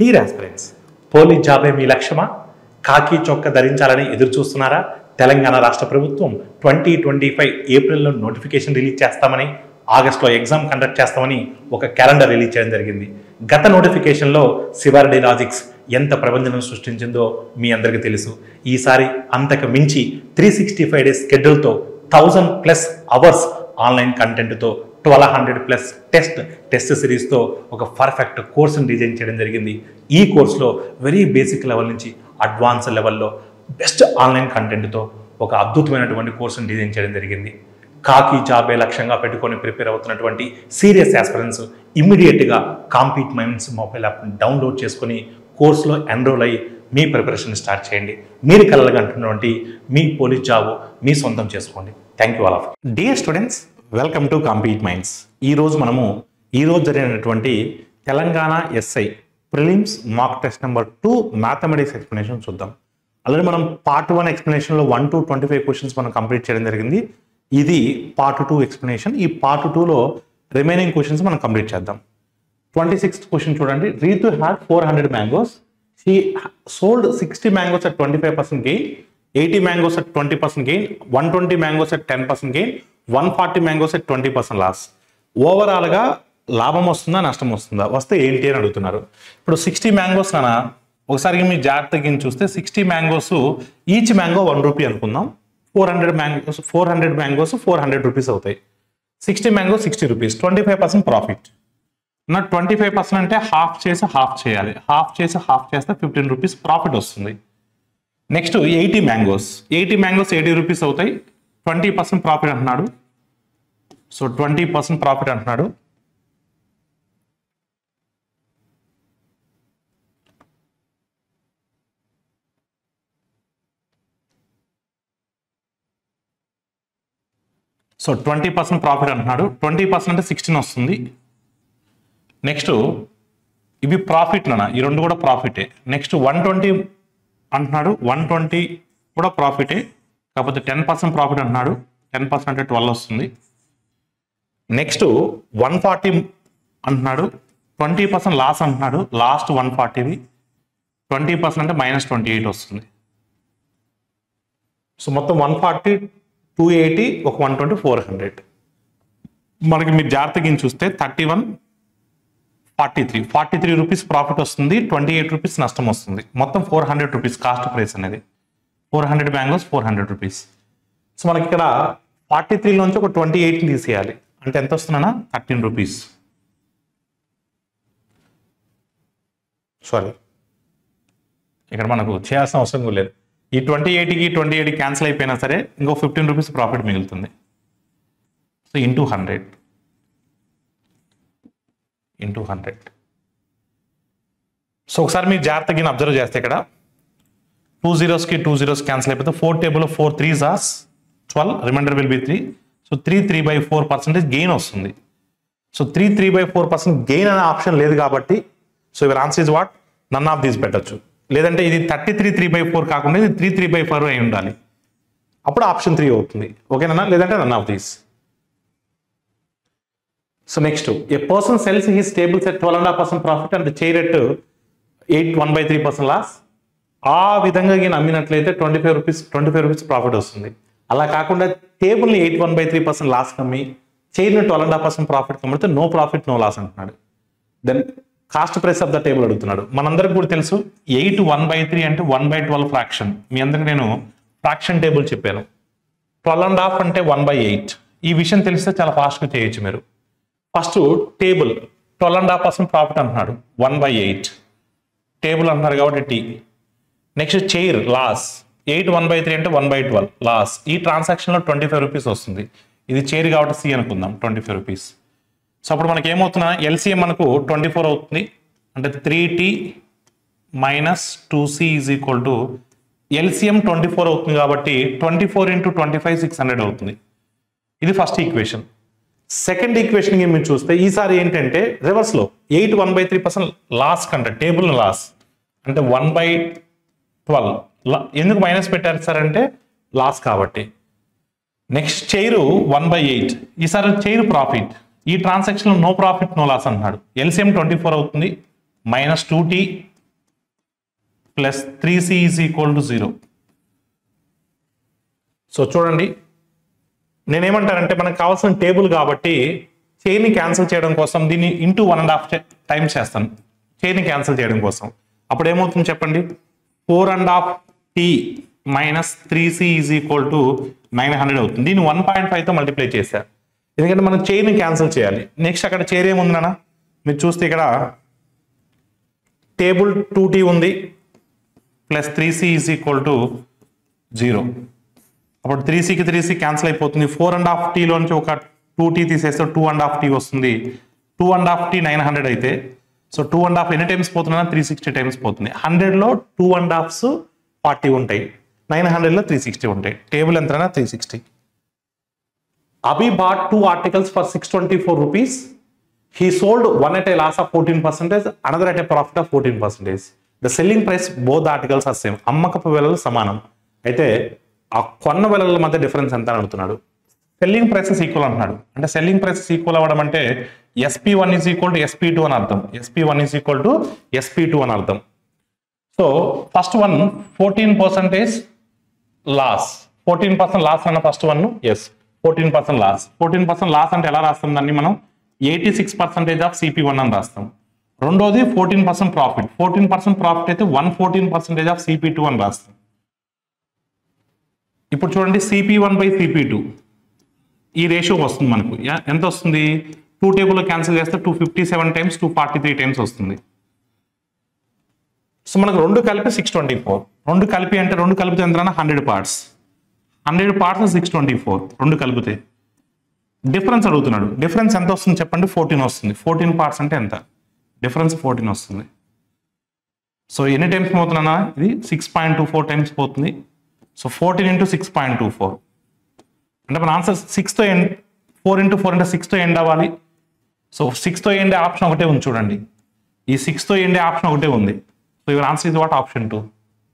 Dear aspirants police జాబే మీ లక్ష్యమా కాకి చొక్క ధరించాలని ఎదురు చూస్తున్నారా తెలంగాణ రాష్ట్ర ప్రభుత్వం ట్వంటీ ట్వంటీ ఫైవ్ ఏప్రిల్లో నోటిఫికేషన్ రిలీజ్ చేస్తామని ఆగస్టులో ఎగ్జామ్ కండక్ట్ చేస్తామని ఒక క్యాలెండర్ రిలీజ్ చేయడం జరిగింది గత నోటిఫికేషన్లో సివార్డి లాజిక్స్ ఎంత ప్రబంధనం సృష్టించిందో మీ అందరికీ తెలుసు ఈసారి అంతకు మించి త్రీ సిక్స్టీ ఫైవ్ డేస్ షెడ్యూల్తో థౌజండ్ ప్లస్ అవర్స్ ఆన్లైన్ కంటెంట్తో twelve hundred plus test test సిరీస్తో ఒక పర్ఫెక్ట్ కోర్సును డిజైన్ చేయడం జరిగింది ఈ కోర్సులో వెరీ బేసిక్ లెవెల్ నుంచి అడ్వాన్స్ లెవెల్లో బెస్ట్ ఆన్లైన్ కంటెంట్తో ఒక అద్భుతమైనటువంటి కోర్సును డిజైన్ చేయడం జరిగింది కాకి జాబే లక్ష్యంగా పెట్టుకొని ప్రిపేర్ అవుతున్నటువంటి సీరియస్ ఆస్పిరెంట్స్ ఇమ్మీడియట్గా కాంపీట్ మైండ్స్ మొబైల్ యాప్ని డౌన్లోడ్ చేసుకొని కోర్సులో ఎన్రోల్ అయ్యి మీ ప్రిపరేషన్ స్టార్ట్ చేయండి మీరు కలగంటున్నటువంటి మీ పోలీస్ జాబ్ మీ సొంతం చేసుకోండి thank you all of dear students welcome to Compete Minds ఈరోజు మనము ఈరోజు జరిగినటువంటి Telangana SI prelims mock test number two mathematics explanation చూద్దాం ఆల్రెడీ మనం పార్ట్ వన్ ఎక్స్ప్లెనేషన్లో one to twenty five questions మనం కంప్లీట్ చేయడం జరిగింది ఇది పార్ట్ టూ ఎక్స్ప్లెనేషన్ ఈ పార్ట్ టూలో రిమైనింగ్ క్వశ్చన్స్ మనం కంప్లీట్ చేద్దాం ట్వంటీ సిక్స్త్ క్వశ్చన్ చూడండి Ritu had four hundred mangoes she sold sixty mangoes at twenty five percent gain eighty mangoes at twenty percent gain one twenty mangoes at ten percent gain one forty mangoes at twenty percent loss ఓవరాల్గా లాభం వస్తుందా నష్టం వస్తుందా వస్తే ఏంటి అని అడుగుతున్నారు ఇప్పుడు సిక్స్టీ మ్యాంగోస్ నానా ఒకసారి మీ జాగ్రత్తగా చూస్తే sixty mangoes each mango one rupee అనుకుందాం four hundred mangoes four hundred mangoes four hundred rupees అవుతాయి sixty mango sixty rupees twenty five percent profit నా ట్వంటీ ఫైవ్ పర్సెంట్ అంటే హాఫ్ చేసి హాఫ్ చేయాలి హాఫ్ చేసి హాఫ్ చేస్తే ఫిఫ్టీన్ రూపీస్ ప్రాఫిట్ వస్తుంది next eighty mangoes eighty mangoes eighty rupees అవుతాయి twenty percent profit అంటున్నాడు సో ట్వంటీ పర్సెంట్ ప్రాఫిట్ అంటున్నాడు సో ట్వంటీ పర్సెంట్ ప్రాఫిట్ అంటున్నాడు ట్వంటీ పర్సెంట్ అంటే సిక్స్టీన్ వస్తుంది నెక్స్ట్ ఇవి ప్రాఫిట్ నాన్న ఈ రెండు కూడా ప్రాఫిటే నెక్స్ట్ వన్ ట్వంటీ అంటున్నాడు వన్ ట్వంటీ కూడా ప్రాఫిటే కాకపోతే టెన్ పర్సెంట్ ప్రాఫిట్ అంటున్నాడు టెన్ పర్సెంట్ అంటే ట్వెల్వ్ వస్తుంది నెక్స్ట్ వన్ ఫార్టీ అంటున్నాడు ట్వంటీ పర్సెంట్ లాస్ అంటున్నాడు లాస్ట్ వన్ ఫార్టీవి ట్వంటీ పర్సెంట్ అంటే మైనస్ ట్వంటీ ఎయిట్ వస్తుంది సో మొత్తం వన్ ఫార్టీ టూ ఎయిటీ ఒక వన్ ట్వంటీ ఫోర్ హండ్రెడ్ మనకి మీరు జాగ్రత్తగా చూస్తే thirty one forty three forty three rupees profit వస్తుంది ట్వంటీ ఎయిట్ రూపీస్ నష్టం వస్తుంది మొత్తం four hundred rupees cost price అనేది four hundred mangoes four hundred rupees so మనకి ఇక్కడ ఫార్టీ త్రీలోంచి ఒక ట్వంటీ ఎయిట్ని తీసేయాలి అంటే ఎంత వస్తుందన్నా థర్టీన్ రూపీస్ సారీ ఇక్కడ మనకు చేయాల్సిన అవసరం కూడా లేదు ఈ ట్వంటీ ఎయిట్కి ట్వంటీ ఎయిట్ క్యాన్సిల్ అయిపోయినా సరే ఇంకో ఫిఫ్టీన్ రూపీస్ ప్రాఫిట్ మిగులుతుంది so into hundred into hundred so ఒకసారి మీరు జాగ్రత్తగా అబ్జర్వ్ చేస్తే ఇక్కడ టూ జీరోస్కి టూ జీరోస్ క్యాన్సిల్ అయిపోతే ఫోర్ టేబుల్ ఫోర్ త్రీ జాస్ twelve remainder will be three so three three by four percentage gain వస్తుంది so three three by four percent gain అనే ఆప్షన్ లేదు కాబట్టి so your answer is what none of these పెట్టచ్చు లేదంటే ఇది thirty three three by four కాకుండా ఇది three three by four అయి ఉండాలి అప్పుడు ఆప్షన్ త్రీ అవుతుంది ఓకేనా లేదంటే none of these so next a person sells his tables at twelve and half percent profit and chair at eight one by three percent loss ఆ విధంగా ఈయన అమ్మినట్లయితే twenty five rupees twenty five rupees profit వస్తుంది అలా కాకుండా టేబుల్ని eight one by three percent loss కమ్మి చైర్ని twelve and half percent profit కమ్మితే నో ప్రాఫిట్ నో లాస్ అంటున్నాడు then cost price of the table అడుగుతున్నాడు మనందరికి కూడా తెలుసు ఎయిట్ వన్ బై త్రీ అంటే వన్ బై ట్వెల్వ్ ఫ్రాక్షన్ మీ అందరికి నేను ఫ్రాక్షన్ టేబుల్ చెప్పాను ట్వెల్వ్ అండ్ హాఫ్ అంటే వన్ బై ఎయిట్ ఈ విషయం తెలిస్తే చాలా ఫాస్ట్గా చేయొచ్చు మీరు first table twelve and half percent profit అంటున్నాడు వన్ బై ఎయిట్ టేబుల్ అంటున్నారు కాబట్టి T next chair loss eight one by three అంటే వన్ బై ట్వెల్వ్ లాస్ ఈ ట్రాన్సాక్షన్లో ట్వంటీ ఫైవ్ రూపీస్ వస్తుంది ఇది చైర్ కాబట్టి సి అనుకుందాం ట్వంటీ ఫైవ్ రూపీస్ సో అప్పుడు మనకి ఏమవుతున్నా ఎల్సిఎం మనకు ట్వంటీ ఫోర్ అవుతుంది అంటే three T minus two C is equal to LCM twenty four అవుతుంది కాబట్టి twenty four into twenty five six hundred అవుతుంది ఇది ఫస్ట్ ఈక్వేషన్ సెకండ్ ఈక్వేషన్ మీరు చూస్తే ఈసారి ఏంటంటే రివర్స్లో eight one by three percent loss కంటే టేబుల్ లాస్ అంటే వన్ బై ట్వెల్వ్ ఎందుకు మైనస్ పెట్టారు సార్ అంటే లాస్ కాబట్టి next chair one by eight ఈసారి చైర్ ప్రాఫిట్ ఈ ట్రాన్సాక్షన్లో నో ప్రాఫిట్ నో లాస్ అంటున్నాడు ఎల్సిఎం ట్వంటీ ఫోర్ అవుతుంది minus two T plus three C is equal to zero so చూడండి నేనేమంటానంటే మనకు కావాల్సిన టేబుల్ కాబట్టి చైన్ని క్యాన్సిల్ చేయడం కోసం దీన్ని into one and half times చేస్తాను చైన్ని క్యాన్సిల్ చేయడం కోసం అప్పుడు ఏమవుతుంది చెప్పండి four and half T minus three C is equal to nine hundred అవుతుంది దీన్ని వన్ పాయింట్ ఫైవ్తో మల్టిప్లై చేశారు ఎందుకంటే మనం చైన్ క్యాన్సిల్ చేయాలి నెక్స్ట్ అక్కడ చైర్ ఏముంది నాన్న మీరు చూస్తే ఇక్కడ టేబుల్ టూ టీ ఉంది plus three C is equal to zero అప్పుడు త్రీ సికి త్రీ సి క్యాన్సిల్ అయిపోతుంది ఫోర్ అండ్ హాఫ్ టీలోంచి ఒక టూ టీ తీసేస్తే టూ అండ్ హాఫ్ టీ వస్తుంది two and half T nine hundred అయితే సో టూ అండ్ హాఫ్ ఎన్ని times పోతున్నా three sixty times పోతుంది హండ్రెడ్లో టూ అండ్ హాఫ్స్ ఫార్టీ ఉంటాయి నైన్ హండ్రెడ్లో త్రీ సిక్స్టీ ఉంటాయి టేబుల్ ఎంతైనా three sixty Abhi bought two articles for six twenty four rupees he sold one at a loss of fourteen percentage another at a profit of fourteen percentage the selling price both articles are same అమ్మకపు వెలలు సమానం అయితే ఆ కొన్న వెలల మధ్య difference ఎంత అని అడుగుతున్నాడు సెల్లింగ్ ప్రైసెస్ ఈక్వల్ అంటున్నాడు అంటే సెల్లింగ్ ప్రైసెస్ ఈక్వల్ అవ్వడం అంటే SP one is equal to SP two అని అర్థం SP one is equal to SP two అని అర్థం so first one fourteen percentage loss fourteen percent loss అన్న first one is fourteen percent loss fourteen percent loss అంటే ఎలా రాస్తాం దాన్ని మనం eighty six percentage of CP one అని రాస్తాం రెండోది fourteen percent profit fourteen percent profit అయితే one fourteen percentage of CP two అని రాస్తాం ఇప్పుడు చూడండి CP one by CP two ఈ రేషియో వస్తుంది మనకు యా- ఎంత వస్తుంది టూ టేబుల్లో క్యాన్సిల్ చేస్తే two fifty seven times two forty three times వస్తుంది సో మనకు రెండు కలిపి సిక్స్ ట్వంటీ ఫోర్ రెండు కలిపి అంటే రెండు కలిపితే ఎంత hundred parts hundred parts six twenty four రెండు కలిపితే డిఫరెన్స్ అడుగుతున్నాడు డిఫరెన్స్ ఎంత వస్తుంది చెప్పండి ఫోర్టీన్ వస్తుంది ఫోర్టీన్ పార్ట్స్ అంటే ఎంత డిఫరెన్స్ ఫోర్టీన్ వస్తుంది సో ఎన్ని టైమ్స్ పోతున్నా ఇది six point two four times పోతుంది so fourteen into six point two four అంటే మన ఆన్సర్ సిక్స్తో ఎండ్ ఫోర్ ఇంటూ ఫోర్ అంటే సిక్స్తో ఎండ్ అవ్వాలి సో సిక్స్తో ఎండే ఆప్షన్ ఒకటే ఉంది చూడండి ఈ సిక్స్తో ఎండే ఆప్షన్ ఒకటే ఉంది so your answer is what option two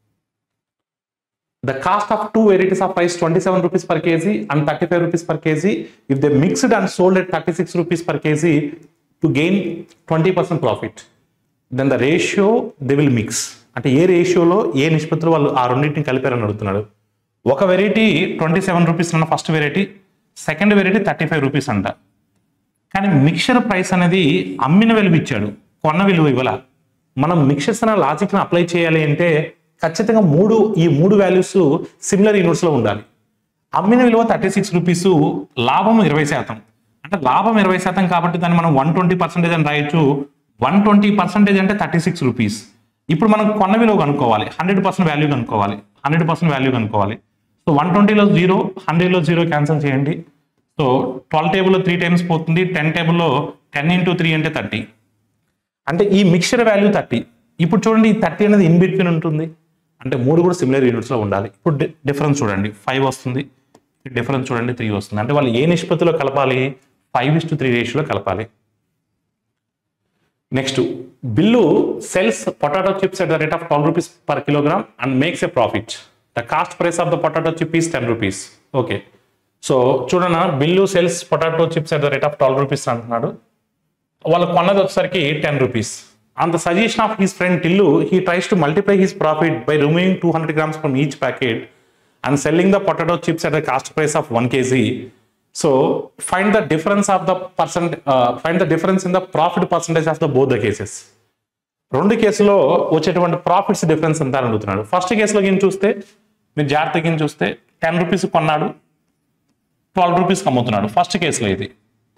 The cost of two varieties of rice 27 rupees per kg and 35 rupees per kg if they mixed and sold at 36 rupees per kg to gain 20% profit. Then the ratio they will mix. అంటే ఏ రేషియోలో ఏ నిష్పత్తిలో వాళ్ళు ఆ రెండింటిని కలిపారని అడుగుతున్నాడు ఒక variety twenty seven rupees అన్న first variety second variety thirty five rupees అంట కానీ మిక్చర్ ప్రైస్ అనేది అమ్మిన విలువ ఇచ్చాడు కొన్న విలువ ఇవ్వాల మనం మిక్చర్స్ అనే లాజిక్ని అప్లై చేయాలి అంటే ఖచ్చితంగా మూడు ఈ మూడు వాల్యూస్ సిమిలర్ యూనిట్స్లో ఉండాలి అమ్మిన విలువ థర్టీ సిక్స్ రూపీస్ లాభం ఇరవై శాతం అంటే లాభం ఇరవై శాతం కాబట్టి దాన్ని మనం వన్ ట్వంటీ పర్సెంటేజ్ అని రాయొచ్చు వన్ ట్వంటీ పర్సెంటేజ్ అంటే థర్టీ సిక్స్ రూపీస్ ఇప్పుడు మనం కొన్న విలువ కనుక్కోవాలి హండ్రెడ్ పర్సెంట్ వాల్యూ కనుక్కోవాలి హండ్రెడ్ పర్సెంట్ వాల్యూ కనుక్కోవాలి సో వన్ ట్వంటీలో జీరో హండ్రెడ్లో జీరో క్యాన్సిల్ చేయండి సో ట్వెల్వ్ టేబుల్లో త్రీ టైమ్స్ పోతుంది టెన్ టేబుల్లో టెన్ ఇంటూ త్రీ అంటే థర్టీ అంటే ఈ మిక్చర్ వాల్యూ థర్టీ ఇప్పుడు చూడండి ఈ థర్టీ అనేది ఇన్ బిట్వీన్ ఉంటుంది అంటే మూడు కూడా సిమిలర్ యూనిట్స్లో ఉండాలి ఇప్పుడు డిఫరెన్స్ చూడండి ఫైవ్ వస్తుంది డిఫరెన్స్ చూడండి త్రీ వస్తుంది అంటే వాళ్ళు ఏ నిష్పత్తిలో కలపాలి ఫైవ్ ఇస్ టు త్రీ రేషియోలో కలపాలి next Billu sells potato chips at the rate of twelve rupees per kilogram and makes a profit the cost price of the potato chip is ten rupees okay so చూడన్న Billu sells potato chips at the rate of twelve rupees అంటున్నాడు వాళ్ళు కొన్నది వచ్చేసరికి ten rupees on the suggestion of his friend Tillu he tries to multiply his profit by removing two hundred grams from each packet and selling the potato chips at the cost price of one kg so find the difference of the percent find the difference in the profit percentage of the both the cases రెండు కేసులో వచ్చేటువంటి profits difference ఎంత అని అడుగుతున్నాడు first కేసులో కింద చూస్తే మీరు జాగ్రత్త కింద చూస్తే టెన్ రూపీస్ కొన్నాడు ట్వెల్వ్ రూపీస్కి అమ్ముతున్నాడు ఫస్ట్ కేసులో ఇది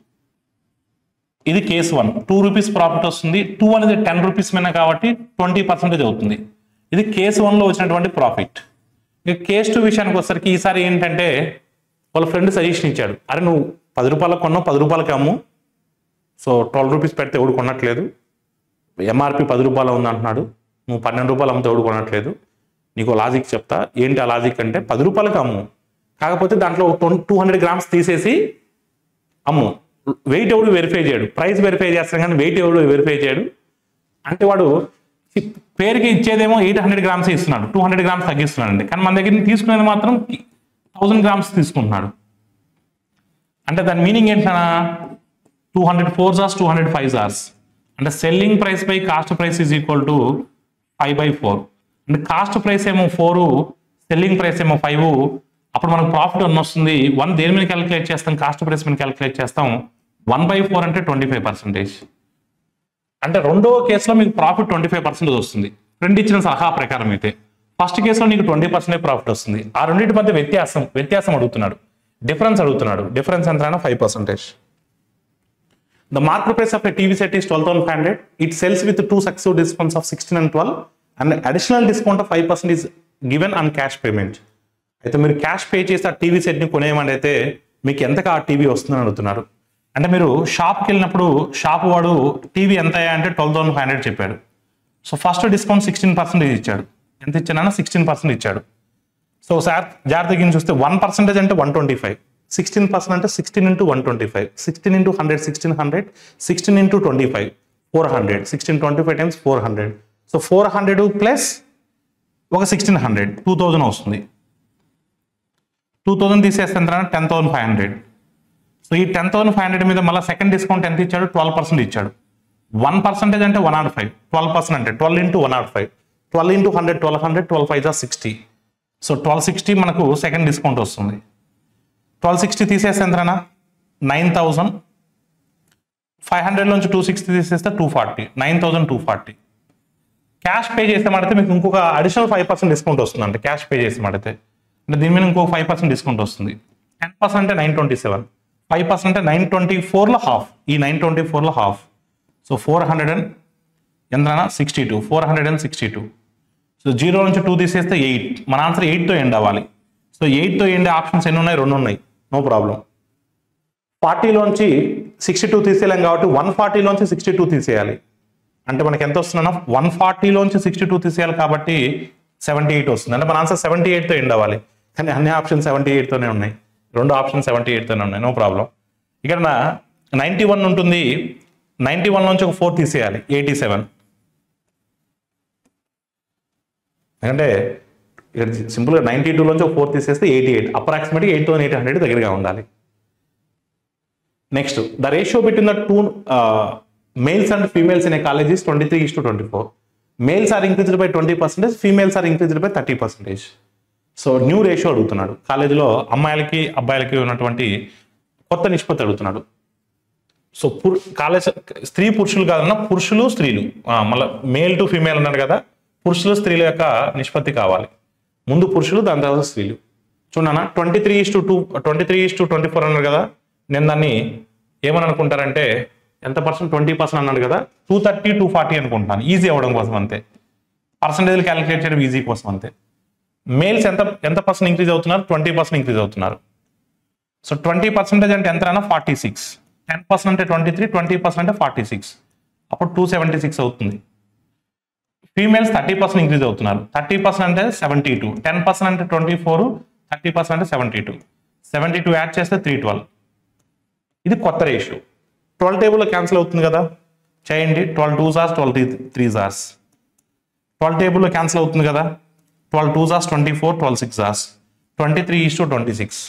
ఇది case one two rupees profit వస్తుంది టూ అనేది టెన్ రూపీస్ మీద కాబట్టి ట్వంటీ పర్సెంటేజ్ అవుతుంది ఇది కేసు వన్లో వచ్చినటువంటి ప్రాఫిట్ ఇక కేసు టూ విషయానికి వచ్చేసరికి ఈసారి ఏంటంటే వాళ్ళ ఫ్రెండ్ సజెషన్ ఇచ్చాడు అరే నువ్వు పది రూపాయలకు కొన్నావు పది రూపాయలకి అమ్ము సో ట్వెల్వ్ రూపీస్ పెడితే ఎవడు కొనట్లేదు ఎంఆర్పి పది రూపాయలు ఉంది అంటున్నాడు నువ్వు పన్నెండు రూపాయలు అమ్మితే ఎవడు కొనట్లేదు నీకు లాజిక్ చెప్తా ఏంటి ఆ లాజిక్ అంటే పది రూపాయలకి అమ్ము కాకపోతే దాంట్లో టూ హండ్రెడ్ గ్రామ్స్ తీసేసి అమ్ము వెయిట్ ఎవడు వెరిఫై చేయడు ప్రైస్ వెరిఫై చేస్తాడు కానీ వెయిట్ ఎవడు వెరిఫై చేయడు అంటే వాడు చి- పేరుకి ఇచ్చేదేమో ఎయిట్ హండ్రెడ్ గ్రామ్స్ ఇస్తున్నాడు టూ హండ్రెడ్ గ్రామ్స్ తగ్గిస్తున్నాడు అండి కానీ మన దగ్గర నుంచి తీసుకునేది మాత్రం థౌసండ్ గ్రామ్స్ తీసుకుంటున్నాడు అంటే దాని మీనింగ్ ఏంటన్నా two hundred four jars two hundred five jars అంటే selling price by cost price is equal to five by four అంటే కాస్ట్ ప్రైస్ ఏమో ఫోర్ సెల్లింగ్ ప్రైస్ ఏమో ఫైవ్ అప్పుడు మనకు ప్రాఫిట్ వన్ వస్తుంది వన్ దేని మీద క్యాలిక్యులేట్ చేస్తాం కాస్ట్ ప్రైస్ మీద క్యాలిక్యులేట్ చేస్తాం వన్ బై ఫోర్ అంటే ట్వంటీ ఫైవ్ పర్సెంటేజ్ అంటే రెండో కేసులో మీకు ప్రాఫిట్ ట్వంటీ ఫైవ్ పర్సెంటేజ్ వస్తుంది ఫ్రెండ్ ఇచ్చిన సలహా ప్రకారం అయితే ఫస్ట్ కేసులో నీకు ట్వంటీ పర్సెంటేజ్ ప్రాఫిట్ వస్తుంది ఆ రెండింటి మధ్య వ్యత్యాసం వ్యత్యాసం అడుగుతున్నాడు డిఫరెన్స్ అడుగుతున్నాడు డిఫరెన్స్ ఎంత five percentage The market price of a TV set is 12,500. It sells with two successive discounts of 16 and 12 and additional discount of 5% is given on cash payment. అయితే మీరు క్యాష్ పే చేసి ఆ TV సెట్ని కొనేయమని అయితే మీకు ఎంతగా ఆ టీవీ వస్తుందని అడుగుతున్నారు అంటే మీరు షాప్కి వెళ్ళినప్పుడు షాప్ వాడు టీవీ ఎంత అంటే ట్వెల్వ్ థౌసండ్ ఫైవ్ హండ్రెడ్ చెప్పాడు so first discount sixteen percentage ఇచ్చాడు ఎంత ఇచ్చానన్నా సిక్స్టీన్ పర్సెంట్ ఇచ్చాడు సో సార్ జాగ్రత్తగా చూస్తే వన్ పర్సెంటేజ్ అంటే one twenty five sixteen percent అంటే sixteen into one twenty five sixteen into hundred sixteen hundred sixteen into twenty five four hundred sixteen twenty five times four hundred so four hundred plus ఒక sixteen hundred two thousand వస్తుంది two thousand తీసేస్తే ఎంత ten thousand five hundred so ఈ ten thousand five hundred మీద మళ్ళీ second discount ఎంత ఇచ్చాడు twelve percent ఇచ్చాడు వన్ పర్సెంటేజ్ అంటే one nought five twelve percent అంటే twelve into one nought five twelve into hundred twelve hundred twelve five జా sixty so twelve sixty మనకు second discount వస్తుంది ట్వెల్వ్ సిక్స్టీ తీసేస్తే ఎంతనా నైన్ థౌజండ్ ఫైవ్ హండ్రెడ్ నుంచి two sixty తీసేస్తే two forty nine thousand two forty cash pay చేస్తే మాడితే మీకు ఇంకొక అడిషనల్ ఫైవ్ పర్సెంట్ డిస్కౌంట్ వస్తుంది అంటే క్యాష్ పే చేసి మాడితే అంటే దీని మీద ఇంకొక ఫైవ్ పర్సెంట్ డిస్కౌంట్ వస్తుంది టెన్ పర్సెంట్ అంటే nine twenty seven five percent అంటే నైన్ ట్వంటీ ఫోర్లో హాఫ్ ఈ నైన్ ట్వంటీ ఫోర్లో half so four hundred and ఎంతనా sixty two four hundred and sixty two so zero నుంచి టూ తీసేస్తే ఎయిట్ మన ఆన్సర్ ఎయిట్తో ఎండ్ అవ్వాలి సో ఎయిట్తో ఎండే ఆప్షన్స్ ఎన్ని ఉన్నాయి రెండు ఉన్నాయి నో ప్రాబ్లం ఫార్టీలోంచి సిక్స్టీ టూ తీసేయలేం కాబట్టి వన్ ఫార్టీలోంచి సిక్స్టీ టూ తీసేయాలి అంటే మనకి ఎంత వస్తుందన్న వన్ ఫార్టీలోంచి సిక్స్టీ టూ తీసేయాలి కాబట్టి సెవెంటీ ఎయిట్ వస్తుంది అంటే మన ఆన్సర్ సెవెంటీ ఎయిట్తో ఎండ్ అవ్వాలి కానీ అన్ని ఆప్షన్ సెవెంటీ ఎయిట్తోనే ఉన్నాయి రెండు ఆప్షన్ సెవెంటీ ఎయిట్తోనే ఉన్నాయి నో ప్రాబ్లం ఇక్కడ నా నైంటీ వన్ ఉంటుంది నైంటీ వన్ నుంచి ఒక ఫోర్ తీసేయాలి ఎయిటీ సెవెన్ ఎందుకంటే ఇక్కడ సింపుల్గా నైంటీ టూలోంచి ఒక ఫోర్ తీసేస్తే ఎయిటీ ఎయిట్ అప్రాక్సిమేట్గా ఎయిట్ థౌసండ్ ఎయిట్ హండ్రెడ్ దగ్గరగా ఉండాలి next the ratio between the two males and females in a college is twenty three is to twenty four males are increased by twenty percentage females are increased by thirty percentage so new ratio అడుగుతున్నాడు కాలేజీలో అమ్మాయిలకి అబ్బాయిలకి ఉన్నటువంటి కొత్త నిష్పత్తి అడుగుతున్నాడు so పురు college స్త్రీ పురుషులు కాదన్నా పురుషులు స్త్రీలు ఆ, మళ్ళా మేల్ టు ఫీమేల్ అన్నాడు కదా పురుషులు స్త్రీల యొక్క నిష్పత్తి కావాలి ముందు పురుషులు దాని తర్వాత స్త్రీలు చూడనా twenty three is to two twenty three is to twenty four అన్నారు కదా నేను దాన్ని ఏమని అనుకుంటారంటే ఎంత పర్సెంట్ ట్వంటీ పర్సెంట్ అన్నాడు కదా టూ థర్టీ టూ ఫార్టీ అనుకుంటున్నాను ఈజీ అవ్వడం కోసం అంతే పర్సంటేజ్ క్యాలిక్యులేట్ చేయడం ఈజీ కోసం అంతే మేల్స్ ఎంత ఎంత పర్సెంట్ ఇంక్రీజ్ అవుతున్నారు ట్వంటీ పర్సెంట్ ఇంక్రీజ్ అవుతున్నారు సో ట్వంటీ పర్సెంటేజ్ అంటే ఎంత ఫార్టీ సిక్స్ టెన్ పర్సెంట్ అంటే ట్వంటీ త్రీ ట్వంటీ పర్సెంట్ అంటే ఫార్టీ సిక్స్ అప్పుడు టూ సెవెంటీ సిక్స్ అవుతుంది ఫీమేల్స్ థర్టీ పర్సెంట్ ఇంక్రీజ్ అవుతున్నారు థర్టీ పర్సెంట్ అంటే సెవెంటీ టూ టెన్ పర్సెంట్ అంటే ట్వంటీ ఫోర్ థర్టీ పర్సెంట్ అంటే seventy two seventy two add చేస్తే three twelve ఇది కొత్త రేషియో ట్వెల్వ్ టేబుల్లో క్యాన్సిల్ అవుతుంది కదా చేయండి twelve two jars twelve three jars twelve టేబుల్లో క్యాన్సిల్ అవుతుంది కదా twelve two jars twenty four twelve six jars twenty three is to twenty six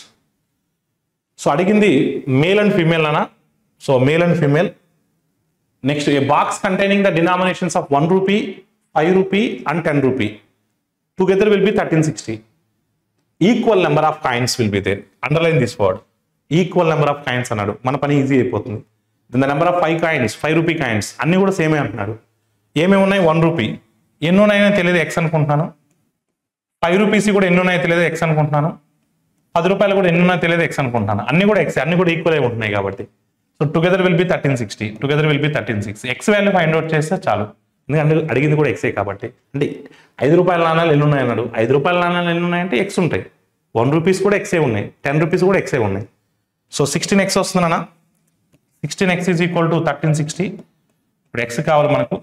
so అడిగింది మేల్ అండ్ ఫీమేల్ అనా so male and female next a box containing the denominations of one rupee five rupee and ten rupee together will be thirteen sixty equal number of coins will be there underline this word equal number of coins అన్నాడు మన పని easy అయిపోతుంది the number of five coins five rupee coins అన్ని కూడా సేమే అంటున్నాడు ఏమేమి ఉన్నాయి వన్ రూపీ ఎన్ని ఉన్నాయో తెలియదు ఎక్స్ అనుకుంటున్నాను ఫైవ్ రూపీస్ కూడా ఎన్ని ఉన్నాయో తెలియదు ఎక్స్ అనుకుంటున్నాను పది రూపాయలు కూడా ఎన్ని ఉన్నాయో తెలియదు ఎక్స్ అనుకుంటున్నాను అన్ని కూడా ఎక్స్ అన్ని కూడా ఈక్వల్ అయి ఉంటున్నాయి కాబట్టి so together will be thirteen sixty together will be thirteen six x value find out చేస్తే చాలు ఎందుకంటే అడిగింది కూడా ఎక్సే కాబట్టి అంటే ఐదు రూపాయల నాణాలు ఎన్ని ఉన్నాయి అన్నాడు ఐదు రూపాయల నాణాలు ఎన్ని ఉన్నాయంటే ఎక్స్ ఉంటాయి వన్ రూపీస్ కూడా ఎక్సే ఉన్నాయి టెన్ రూపీస్ కూడా ఎక్సే ఉన్నాయి సో సిక్స్టీన్ ఎక్స్ వస్తుందన్నా sixteen x is equal to thirteen sixty ఇప్పుడు ఎక్స్ కావాలి మనకు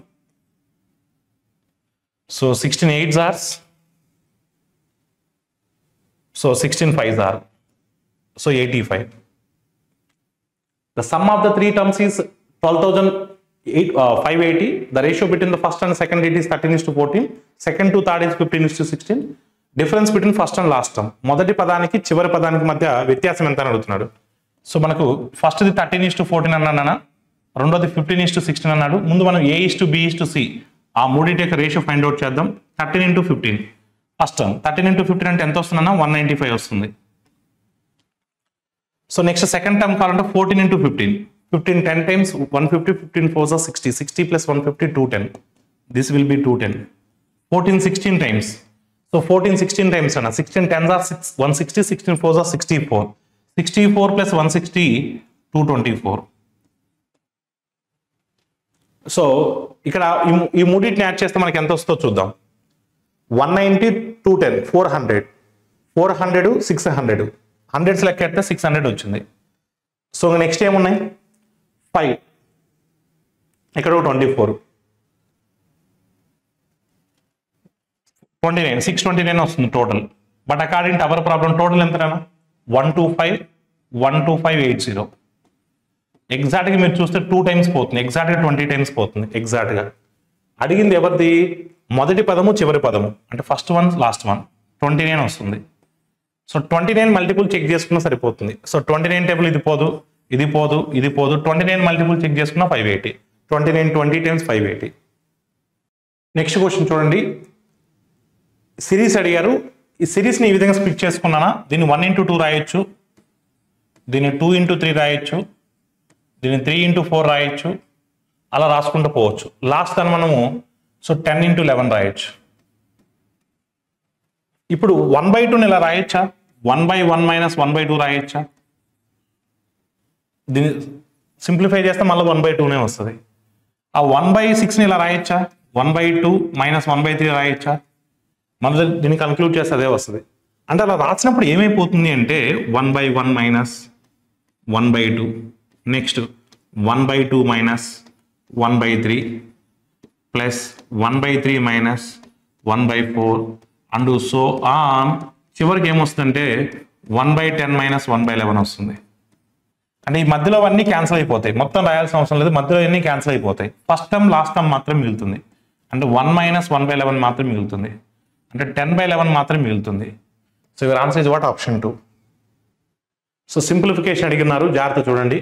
so sixteen eight jars so sixteen five jar so eighty five The sum of the three terms is 12,580. The ratio between the first and second date is 13 is to 14. Second to third is 15 is to 16. Difference between first and last term మొదటి పదానికి చివరి పదానికి మధ్య వ్యత్యాసం ఎంత అని అడుగుతున్నాడు so మనకు ఫస్ట్ది థర్టీన్ ఇస్ టు ఫోర్టీన్ అన్నానా రెండోది ఫిఫ్టీన్ ఇస్ టు సిక్స్టీన్ అన్నాడు ముందు మనం A is to B is to C ఆ మూడింటి యొక్క రేషియో ఫైండ్ అవుట్ చేద్దాం thirteen into fifteen first term thirteen into fifteen అంటే ఎంత వస్తుందన్నా వన్ నైంటీ ఫైవ్ వస్తుంది సో నెక్స్ట్ సెకండ్ టర్మ్ కావాలంటే fourteen into fifteen fifteen ten times one fifty fifteen four sixty sixty plus one fifty two ten this will be two ten fourteen sixteen times so fourteen sixteen times అన్న sixteen tens are six one sixty sixteen four or sixty four sixty four plus one sixty two twenty four so ఇక్కడ ఈ ము- ఈ మూడింటిని add చేస్తే మనకి ఎంత వస్తుందో చూద్దాం one ninety two ten four hundred four hundred six hundred hundreds లెక్క ఎడితే సిక్స్ హండ్రెడ్ వచ్చింది సో నెక్స్ట్ ఏమున్నాయి ఫైవ్ ఇక్కడ twenty four twenty nine six twenty nine వస్తుంది total but according to our problem total ఎంతనా one two five one two five eight zero ఎగ్జాక్ట్గా మీరు చూస్తే టూ టైమ్స్ పోతుంది ఎగ్జాక్ట్గా ట్వంటీ టైమ్స్ పోతుంది ఎగ్జాక్ట్గా అడిగింది ఎవరిది మొదటి పదము చివరి పదము అంటే first one last one twenty nine వస్తుంది so twenty nine multiple check చేసుకున్నా సరిపోతుంది సో ట్వంటీ నైన్ టేబుల్ ఇది పోదు ఇది పోదు ఇది పోదు ట్వంటీ నైన్ మల్టిపుల్ చెక్ చేసుకున్నా five eighty twenty nine twenty times five eighty next question చూడండి సిరీస్ అడిగారు ఈ సిరీస్ని ఈ విధంగా స్ప్లిట్ చేసుకున్నానా దీన్ని వన్ ఇంటూ టూ రాయొచ్చు దీన్ని టూ ఇంటూ త్రీ రాయొచ్చు దీన్ని త్రీ ఇంటూ ఫోర్ రాయొచ్చు అలా రాసుకుంటూ పోవచ్చు లాస్ట్ దాన్ని మనము సో టెన్ ఇంటూ లెవెన్ రాయొచ్చు ఇప్పుడు వన్ బై టూని ఇలా రాయొచ్చా one by one minus one by two రాయొచ్చా దీన్ని సింప్లిఫై చేస్తే మళ్ళీ వన్ బై టూనే వస్తుంది ఆ వన్ బై సిక్స్ని ఇలా రాయొచ్చా one by two minus one by three రాయొచ్చా మళ్ళీ దీన్ని కన్క్లూడ్ చేస్తే అదే వస్తుంది అంటే అలా రాసినప్పుడు ఏమైపోతుంది అంటే one by one minus one by two next one by two minus one by three plus one by three minus one by four and so on చివరికి ఏమొస్తుందంటే one by ten minus one by eleven వస్తుంది అంటే ఈ మధ్యలో అన్నీ cancel అయిపోతాయి మొత్తం రాయాల్సిన అవసరం లేదు మధ్యలో అన్నీ క్యాన్సిల్ అయిపోతాయి ఫస్ట్ టర్మ్ లాస్ట్ టర్మ్ మాత్రం మిగులుతుంది అంటే one minus one by eleven మాత్రం మిగులుతుంది అంటే టెన్ బై లెవెన్ మాత్రం మిగులుతుంది so your answer is what option two so simplification అడిగినారు జాగ్రత్త చూడండి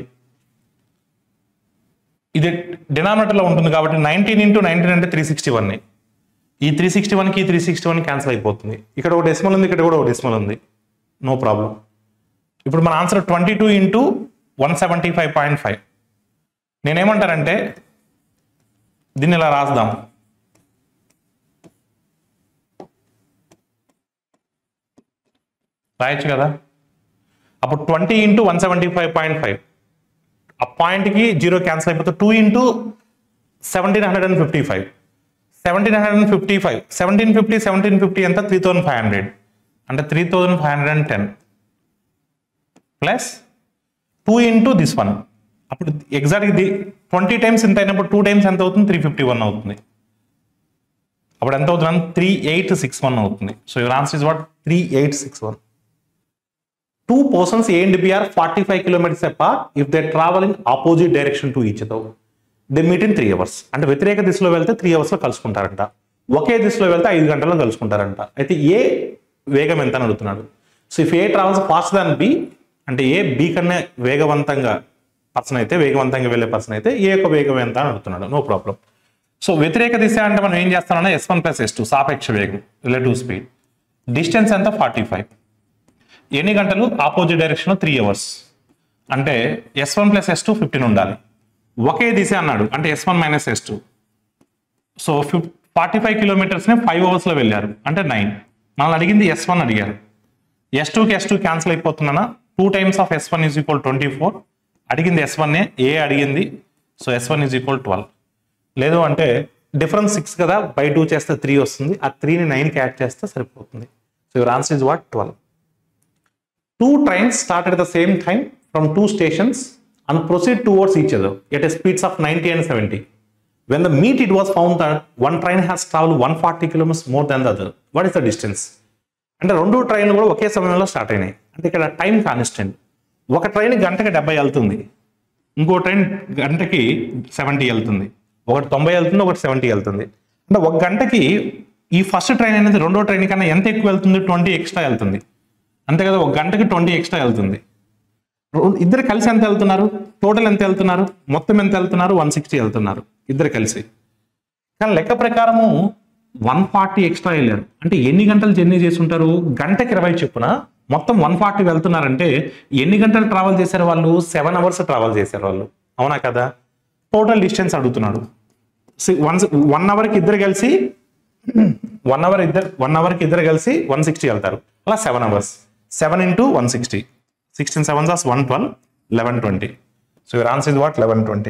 ఇది డినామినేటర్లో ఉంటుంది కాబట్టి నైన్టీన్ ఇంటూ నైన్టీన్ అంటే త్రీ సిక్స్టీ వన్ ఈ త్రీ సిక్స్టీ వన్కి త్రీ సిక్స్టీ వన్ క్యాన్సిల్ అయిపోతుంది ఇక్కడ ఒక డెసిమల్ ఉంది ఇక్కడ కూడా ఒక డెసిమల్ ఉంది నో ప్రాబ్లం ఇప్పుడు మన answer twenty two into one seventy five point five నేనేమంటానంటే దీన్ని ఇలా రాద్దాం రాయొచ్చు కదా అప్పుడు twenty into one seventy five point five ఆ పాయింట్కి జీరో క్యాన్సిల్ అయిపోతే two into seventeen hundred and fifty five seventeen hundred and fifty five seventeen fifty seventeen fifty ఎంత త్రీ థౌసండ్ ఫైవ్ హండ్రెడ్ అంటే three thousand five hundred and ten plus two into this one అప్పుడు exact ఇది twenty times ఎంత అయినప్పుడు two times ఎంత అవుతుంది three fifty one అవుతుంది అప్పుడు ఎంత అవుతుంది త్రీ ఎయిట్ సిక్స్ వన్ అవుతుంది so your answer is what three eight six one two persons A and B are forty five kilometres apart if they travel in opposite direction to each other they meet in three hours అంటే వ్యతిరేక దిశలో వెళ్తే three hours లో కలుసుకుంటారంట ఒకే దిశలో వెళ్తే ఐదు గంటల్లో కలుసుకుంటారంట అయితే ఏ వేగం ఎంత అని అడుగుతున్నాడు so if A travels fast than B అంటే ఏ బి కన్నా వేగవంతంగా పర్సన్ అయితే వేగవంతంగా వెళ్ళే పర్సన్ అయితే ఏ యొక్క వేగం ఎంత అని అడుగుతున్నాడు నో ప్రాబ్లం సో వ్యతిరేక దిశ అంటే మనం ఏం చేస్తామన్నా S one plus S two సాపేక్ష వేగం రిలేటివ్ స్పీడ్ డిస్టెన్స్ ఎంత ఫార్టీ ఫైవ్ ఎన్ని గంటలు ఆపోజిట్ డైరెక్షన్ త్రీ అవర్స్ అంటే S one plus S two fifteen ఉండాలి ఒకే దిశ అన్నాడు అంటే S one minus S two so ఫిఫ్ ఫార్టీ ఫైవ్ కిలోమీటర్స్ని ఫైవ్ అవర్స్లో వెళ్ళారు అంటే నైన్ మనల్ని అడిగింది ఎస్ వన్ అడిగారు ఎస్ టూకి ఎస్ టూ క్యాన్సిల్ అయిపోతున్నానా two times of S one is equal twenty four అడిగింది ఎస్ వన్ ఏ అడిగింది so S one is equal twelve లేదు అంటే డిఫరెన్స్ సిక్స్ కదా బై టూ చేస్తే త్రీ వస్తుంది ఆ త్రీని నైన్కి యాడ్ చేస్తే సరిపోతుంది so your answer is what twelve two trains start at the same time from two stations and proceed towards each other at a speeds of 90 and 70. When the meet, it was found that one train has traveled 140 kilometers more than the other. What is the distance? అంటే రెండు ట్రైన్లు కూడా ఒకే సమయంలో start అయినాయి అంటే ఇక్కడ time constant ఒక train గంటకి డెబ్బై వెళ్తుంది ఇంకో ట్రైన్ గంటకి సెవెంటీ వెళ్తుంది ఒకటి తొంభై వెళ్తుంది ఒకటి సెవెంటీ వెళ్తుంది అంటే ఒక గంటకి ఈ ఫస్ట్ ట్రైన్ అనేది రెండో ట్రైన్ కన్నా ఎంత ఎక్కువ వెళ్తుంది ట్వంటీ ఎక్స్ట్రా వెళ్తుంది అంతే కదా ఒక గంటకి ట్వంటీ ఎక్స్ట్రా వెళ్తుంది రో- ఇద్దరు కలిసి ఎంత వెళ్తున్నారు టోటల్ ఎంత వెళ్తున్నారు మొత్తం ఎంత వెళ్తున్నారు వన్ సిక్స్టీ వెళ్తున్నారు ఇద్దరు కలిసి కానీ లెక్క ప్రకారము వన్ ఫార్టీ ఎక్స్ట్రా వెళ్ళారు అంటే ఎన్ని గంటలు జర్నీ చేసి ఉంటారు గంటకి ఇరవై చొప్పున మొత్తం వన్ ఫార్టీ వెళ్తున్నారంటే ఎన్ని గంటలు ట్రావెల్ చేశారు వాళ్ళు సెవెన్ అవర్స్ ట్రావెల్ చేశారు వాళ్ళు అవునా కదా టోటల్ డిస్టెన్స్ అడుగుతున్నాడు వన్ వన్ అవర్కి ఇద్దరు కలిసి వన్ అవర్ ఇద్దరు వన్ అవర్కి ఇద్దరు కలిసి వన్ సిక్స్టీ వెళ్తారు అలా seven hours seven into one sixty sixteen seven జాస్ one twelve eleven twenty so your answer is what eleven twenty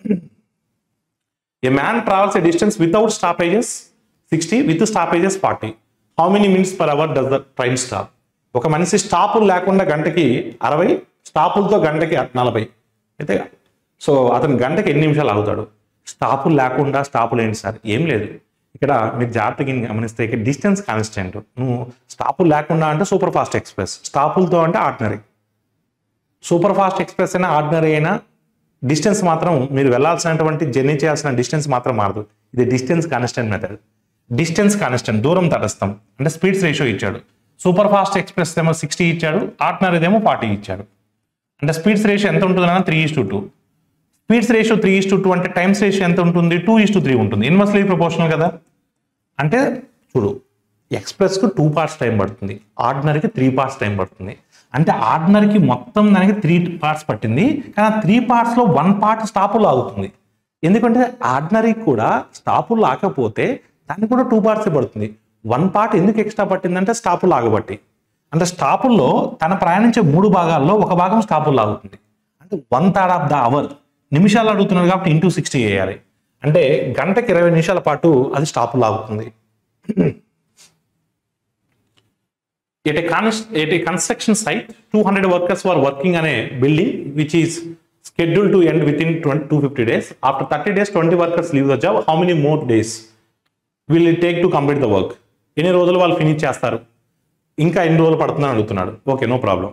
a man travels a distance without stoppages sixty with stoppages forty how many minutes per hour does the train stop ఒక మనిషి స్టాపులు లేకుండా గంటకి అరవై స్టాపులతో గంటకి నలభై అయితే so అతను గంటకి ఎన్ని నిమిషాలు ఆగుతాడు స్టాపులు లేకుండా స్టాపులు ఏంటి సార్ ఏం లేదు ఇక్కడ మీరు జాగ్రత్తగా గమనిస్తే ఇక్కడ డిస్టెన్స్ కాన్స్టెంట్ నువ్వు స్టాపులు లేకుండా అంటే సూపర్ ఫాస్ట్ ఎక్స్ప్రెస్ స్టాపులతో అంటే ఆర్డినరీ సూపర్ ఫాస్ట్ ఎక్స్ప్రెస్ అయినా ఆర్డినరీ అయినా డిస్టెన్స్ మాత్రం మీరు వెళ్ళాల్సినటువంటి జర్నీ చేయాల్సిన డిస్టెన్స్ మాత్రం మారదు ఇది distance constant method distance constant దూరం తటస్థం అంటే స్పీడ్స్ రేషియో ఇచ్చాడు సూపర్ ఫాస్ట్ ఎక్స్ప్రెస్ ఏమో సిక్స్టీ ఇచ్చాడు ఆర్డినరీదేమో ఫార్టీ ఇచ్చాడు అంటే స్పీడ్స్ రేషియో ఎంత ఉంటుందన్నా three is to two speeds ratio three is to two అంటే టైమ్స్ రేషియో ఎంత ఉంటుంది టూ ఈస్ టు త్రీ ఉంటుంది ఇన్వర్స్లీ ప్రపోర్షనల్ కదా అంటే చూడు ఎక్స్ప్రెస్కు టూ పార్ట్స్ టైం పడుతుంది ఆర్డినరీకి త్రీ పార్ట్స్ టైం పడుతుంది అంటే ఆర్డినరీకి మొత్తం దానికి త్రీ పార్ట్స్ పట్టింది కానీ ఆ త్రీ పార్ట్స్లో వన్ పార్ట్ స్టాపులు ఆగుతుంది ఎందుకంటే ఆర్డినరీకి కూడా స్టాపులు ఆగకపోతే దానికి కూడా టూ పార్ట్సే పడుతుంది వన్ పార్ట్ ఎందుకు ఎక్స్ట్రా పట్టిందంటే స్టాపులు ఆగబట్టి అంటే స్టాపుల్లో తన ప్రయాణించే మూడు భాగాల్లో ఒక భాగం స్టాపులు ఆగుతుంది అంటే one third of the hour నిమిషాలు అడుగుతున్నారు కాబట్టి ఇంటూ సిక్స్టీ చేయాలి అంటే గంటకి ఇరవై నిమిషాల పాటు అది స్టాపులు ఆగుతుంది at a cons at a construction site two hundred workers wor working అనే building which is scheduled to end within two fifty days after thirty days twenty workers leave the job how many more days will it take to complete the work ఎన్ని రోజులు వాళ్ళు finish చేస్తారు ఇంకా ఎన్ని రోజులు పడుతుందని అడుగుతున్నాడు okay no problem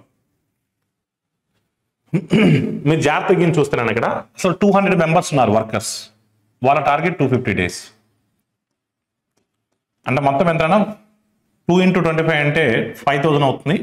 మీరు జాగ్రత్తగా చూస్తున్నాను ఇక్కడ అసలు టూ హండ్రెడ్ మెంబర్స్ ఉన్నారు వర్కర్స్ వాళ్ళ టార్గెట్ టూ ఫిఫ్టీ డేస్ అంటే మొత్తం ఎంతైనా టూ ఇంటూ ట్వంటీ ఫైవ్ అంటే ఫైవ్ థౌజండ్ అవుతుంది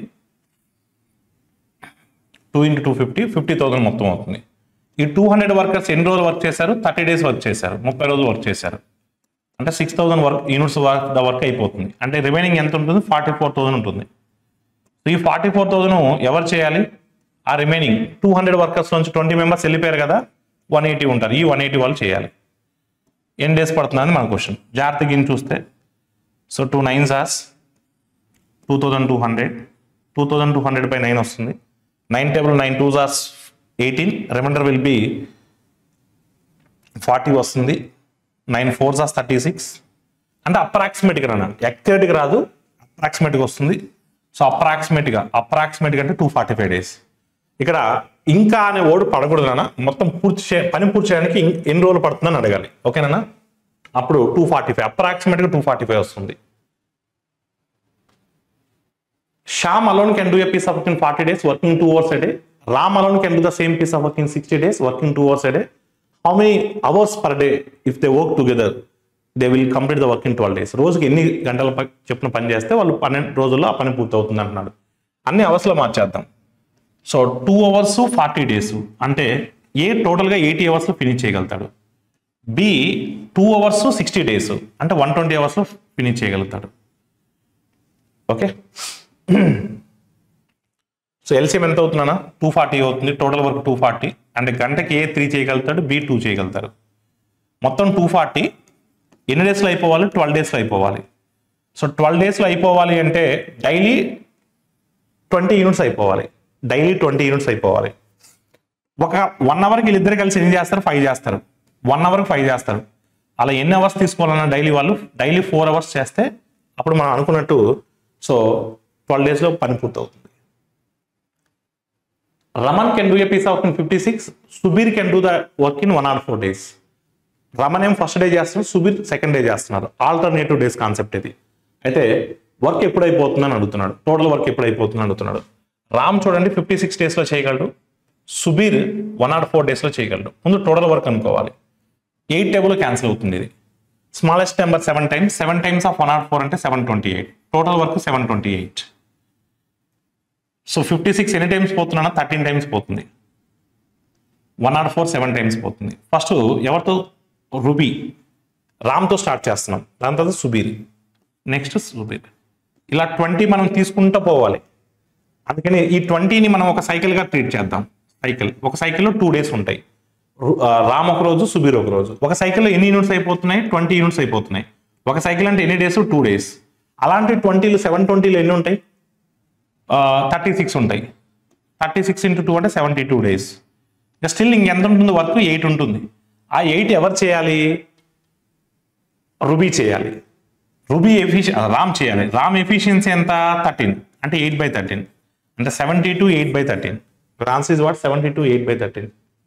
two into two fifty fifty thousand మొత్తం అవుతుంది ఈ టూ హండ్రెడ్ వర్కర్స్ ఎన్ని రోజులు వర్క్ చేశారు థర్టీ డేస్ వర్క్ చేశారు ముప్పై రోజులు వర్క్ చేశారు అంటే six thousand work units work the work అయిపోతుంది అంటే రిమైనింగ్ ఎంత ఉంటుంది ఫార్టీ ఫోర్ థౌసండ్ ఉంటుంది సో ఈ ఫార్టీ ఫోర్ థౌసండ్ ఎవరు చేయాలి ఆ రిమైనింగ్ టూ హండ్రెడ్ వర్కర్స్ నుంచి ట్వంటీ మెంబర్స్ వెళ్ళిపోయారు కదా వన్ ఎయిటీ ఉంటారు ఈ వన్ ఎయిటీ వాళ్ళు చేయాలి ఎన్ని డేస్ పడుతుందని మన క్వశ్చన్ జాగ్రత్తగా ఇన్ని చూస్తే సో టూ నైన్ సార్స్ two thousand two hundred two thousand two hundred by nine వస్తుంది నైన్ టేబుల్ నైన్ టూ జార్స్ eighteen remainder will be forty వస్తుంది నైన్ ఫోర్ జార్స్ థర్టీ సిక్స్ అంటే అప్రాక్సిమేట్గా రానా ఎక్యురేట్గా రాదు అప్రాక్సిమేట్గా వస్తుంది సో అప్రాక్సిమేట్గా అప్రాక్సిమేట్గా అంటే టూ ఫార్టీ ఫైవ్ డేస్ ఇక్కడ ఇంకా అనే ఓడు పడకూడదు నాన్న మొత్తం పూర్తి చే పని పూర్తి చేయడానికి ఇం- ఎన్ని రోజులు పడుతుందని అడగాలి ఓకేనా అప్పుడు టూ ఫార్టీ ఫైవ్ అప్రాక్సిమేట్గా టూ ఫార్టీ ఫైవ్ వస్తుంది Sham alone can do a piece of work in 40 days, working two hours a day. Ram alone can do the same piece of work in 60 days, working two hours a day. How many hours per day, if they work together, they will complete the work in 12 days. రోజుకి ఎన్ని గంటల ప- చొప్పున పని చేస్తే వాళ్ళు పన్నెండు రోజుల్లో ఆ పని పూర్తి అవుతుంది అంటున్నాడు అన్ని అవర్స్లో మార్చేద్దాం so two hours forty days అంటే ఏ టోటల్గా ఎయిటీ అవర్స్లో ఫినిష్ చేయగలుగుతాడు B two hours sixty days అంటే వన్ ట్వంటీ అవర్స్లో ఫినిష్ చేయగలుగుతాడు ఓకే సో ఎల్సిఎం ఎంత అవుతుందన్నా టూ ఫార్టీ అవుతుంది టోటల్ వర్క్ టూ ఫార్టీ అంటే గంటకి ఏ త్రీ చేయగలుగుతాడు బి టూ చేయగలుగుతారు మొత్తం టూ ఫార్టీ ఎన్ని డేస్లో అయిపోవాలి ట్వెల్వ్ డేస్లో అయిపోవాలి సో ట్వెల్వ్ డేస్లో అయిపోవాలి అంటే డైలీ ట్వంటీ యూనిట్స్ అయిపోవాలి డైలీ ట్వంటీ యూనిట్స్ అయిపోవాలి ఒక వన్ అవర్కి వీళ్ళిద్దరు కలిసి ఎన్ని చేస్తారు ఫైవ్ చేస్తారు వన్ అవర్కి ఫైవ్ చేస్తారు అలా ఎన్ని అవర్స్ తీసుకోవాలన్నా డైలీ వాళ్ళు డైలీ ఫోర్ అవర్స్ చేస్తే అప్పుడు మనం అనుకున్నట్టు సో ట్వెల్వ్ డేస్లో పని పూర్తవుతుంది Raman can do a piece of in fifty six Subir can do the work in one or four days Raman ఏం ఫస్ట్ డే చేస్తున్నారు సుబీర్ సెకండ్ డే చేస్తున్నారు ఆల్టర్నేటివ్ డేస్ కాన్సెప్ట్ ఇది అయితే వర్క్ ఎప్పుడు అయిపోతుందని అడుగుతున్నాడు టోటల్ వర్క్ ఎప్పుడు అయిపోతుందని అడుగుతున్నాడు రామ్ చూడండి ఫిఫ్టీ సిక్స్ డేస్లో చేయగలడు సుబీర్ వన్ నాట్ ఫోర్ డేస్లో చేయగలడు ముందు టోటల్ వర్క్ అనుకోవాలి ఎయిట్ టేబుల్ క్యాన్సిల్ అవుతుంది ఇది smallest number seven times seven times of one not four అంటే seven twenty eight total work seven twenty eight so fifty six ఎన్ని టైమ్స్ పోతున్నా థర్టీన్ టైమ్స్ పోతుంది one not four seven times పోతుంది first ఎవరితో Ruby రామ్తో start చేస్తున్నాం దాని తర్వాత సుబీర్ నెక్స్ట్ సుబీర్ ఇలా ట్వంటీ మనం తీసుకుంటూ పోవాలి అందుకని ఈ ట్వంటీని మనం ఒక సైకిల్గా ట్రీట్ చేద్దాం సైకిల్ ఒక సైకిల్లో టూ డేస్ ఉంటాయి రు- ఆ, రామ్ ఒక రోజు సుబీర్ ఒక రోజు ఒక సైకిల్లో ఎన్ని యూనిట్స్ అయిపోతున్నాయి ట్వంటీ యూనిట్స్ అయిపోతున్నాయి ఒక సైకిల్ అంటే ఎన్ని డేస్ టూ డేస్ అలాంటి ట్వంటీలు సెవెన్ ట్వంటీలు ఎన్ని ఉంటాయి థర్టీ సిక్స్ ఉంటాయి థర్టీ సిక్స్ ఇంటూ టూ అంటే సెవెంటీ టూ డేస్ స్టిల్ ఇంకెంత ఉంటుంది వర్క్ ఎయిట్ ఉంటుంది ఆ ఎయిట్ ఎవరు చేయాలి రుబీ చేయాలి రుబీ ఎఫిషి రామ్ చేయాలి రామ్ ఎఫిషియన్సీ ఎంత థర్టీన్ అంటే ఎయిట్ బై థర్టీన్ అంటే seventy two eight by thirteen answer is what seventy two eight by thirteen